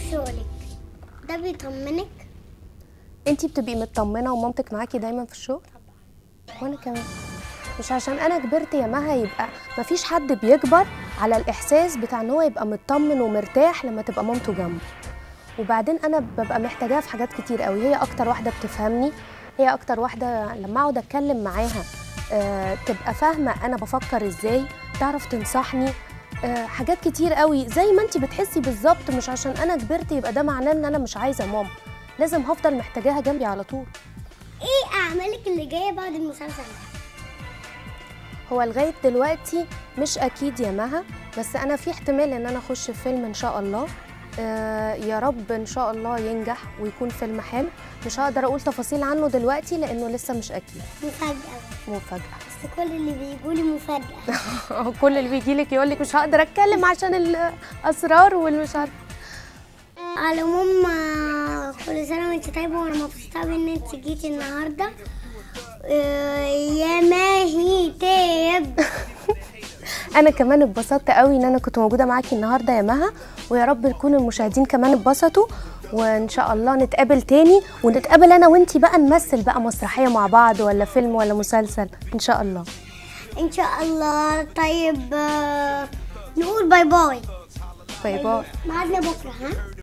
في شغلك ده بيطمنك انتي بتبقي مطمنه ومامتك معاكي دايما في الشغل وانا كمان مش عشان انا كبرت يا مها يبقى مفيش حد بيكبر على الاحساس بتاع ان هو يبقى مطمن ومرتاح لما تبقى مامته جنبه وبعدين انا ببقى محتاجاها في حاجات كتير قوي هي اكتر واحده بتفهمني هي اكتر واحده لما اقعد اتكلم معاها آه تبقى فاهمه انا بفكر ازاي تعرف تنصحني آه حاجات كتير قوي زي ما انت بتحسي بالظبط مش عشان انا كبرت يبقى ده معناه ان انا مش عايزه ماما لازم هفضل محتاجاها جنبي على طول ايه اعمالك اللي جايه بعد المسلسل هو لغايه دلوقتي مش اكيد يا مها بس انا في احتمال ان انا اخش في فيلم ان شاء الله آه يا رب ان شاء الله ينجح ويكون فيلم حلو مش هقدر اقول تفاصيل عنه دلوقتي لانه لسه مش اكيد مفاجاه مفاجاه بس كل اللي بيقولي مفاجاه كل اللي بيجي لك يقول لك مش هقدر اتكلم عشان الاسرار والمش عارفه على العموم آه، كل سنه وانت طيبه وانا مبسوطه قوي ان انت جيتي النهارده آه، يا ماهي تاب انا كمان اتبسطت قوي ان انا كنت موجوده معاكي النهارده يا مها ويا رب يكون المشاهدين كمان اتبسطوا وان شاء الله نتقابل تاني ونتقابل انا وانتي بقى نمثل بقى مسرحيه مع بعض ولا فيلم ولا مسلسل ان شاء الله ان شاء الله طيب آه، نقول باي باي باي باي ميعادنا بكره ها